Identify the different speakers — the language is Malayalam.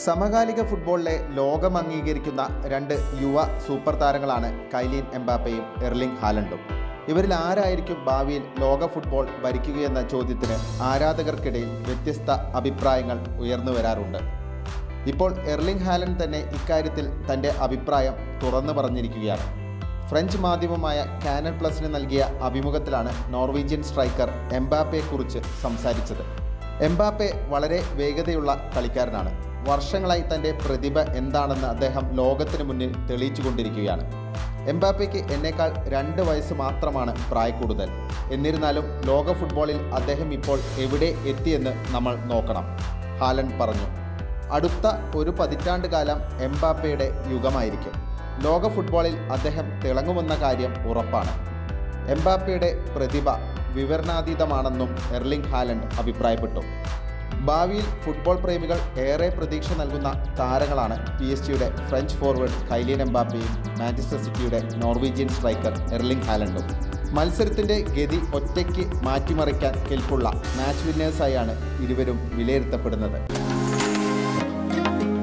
Speaker 1: സമകാലിക ഫുട്ബോളിലെ ലോകം അംഗീകരിക്കുന്ന രണ്ട് യുവ സൂപ്പർ താരങ്ങളാണ് കൈലീൻ എംബാപ്പയും എർലിംഗ് ഹാലണ്ടും ഇവരിൽ ആരായിരിക്കും ഭാവിയിൽ ലോക ഫുട്ബോൾ ഭരിക്കുകയെന്ന ചോദ്യത്തിന് ആരാധകർക്കിടയിൽ വ്യത്യസ്ത അഭിപ്രായങ്ങൾ ഉയർന്നു വരാറുണ്ട് ഇപ്പോൾ എർലിംഗ് ഹാലൻഡ് തന്നെ ഇക്കാര്യത്തിൽ തൻ്റെ അഭിപ്രായം തുറന്നു പറഞ്ഞിരിക്കുകയാണ് ഫ്രഞ്ച് മാധ്യമമായ കാനൽ പ്ലസിന് നൽകിയ അഭിമുഖത്തിലാണ് നോർവീജിയൻ സ്ട്രൈക്കർ എംബാപ്പയെക്കുറിച്ച് സംസാരിച്ചത് എംബാപ്പെ വളരെ വേഗതയുള്ള കളിക്കാരനാണ് വർഷങ്ങളായി തൻ്റെ പ്രതിഭ എന്താണെന്ന് അദ്ദേഹം ലോകത്തിന് മുന്നിൽ തെളിയിച്ചു കൊണ്ടിരിക്കുകയാണ് എംബാപ്പയ്ക്ക് എന്നേക്കാൾ രണ്ട് വയസ്സ് മാത്രമാണ് പ്രായക്കൂടുതൽ എന്നിരുന്നാലും ലോക ഫുട്ബോളിൽ അദ്ദേഹം ഇപ്പോൾ എവിടെ എത്തിയെന്ന് നമ്മൾ നോക്കണം ഹാലൻ പറഞ്ഞു അടുത്ത ഒരു പതിറ്റാണ്ട് കാലം എംബാപ്പയുടെ യുഗമായിരിക്കും ലോക ഫുട്ബോളിൽ അദ്ദേഹം തിളങ്ങുമെന്ന കാര്യം ഉറപ്പാണ് എംബാപ്പയുടെ പ്രതിഭ വിവരണാതീതമാണെന്നും എർലിംഗ് ഹാലൻഡ് അഭിപ്രായപ്പെട്ടു ഭാവിയിൽ ഫുട്ബോൾ പ്രേമികൾ ഏറെ പ്രതീക്ഷ നൽകുന്ന താരങ്ങളാണ് പി എസ് ജിയുടെ ഫ്രഞ്ച് ഫോർവേഡ് കൈലിയൻ എംബാപ്പയും മാഞ്ചസ്റ്റർ സിറ്റിയുടെ നോർവീജിയൻ സ്ട്രൈക്കർ എർലിംഗ് ഹാലൻഡും മത്സരത്തിൻ്റെ ഗതി ഒറ്റയ്ക്ക് മാറ്റിമറിക്കാൻ കെൽപ്പുള്ള മാച്ച് വിന്നേഴ്സായാണ് ഇരുവരും വിലയിരുത്തപ്പെടുന്നത്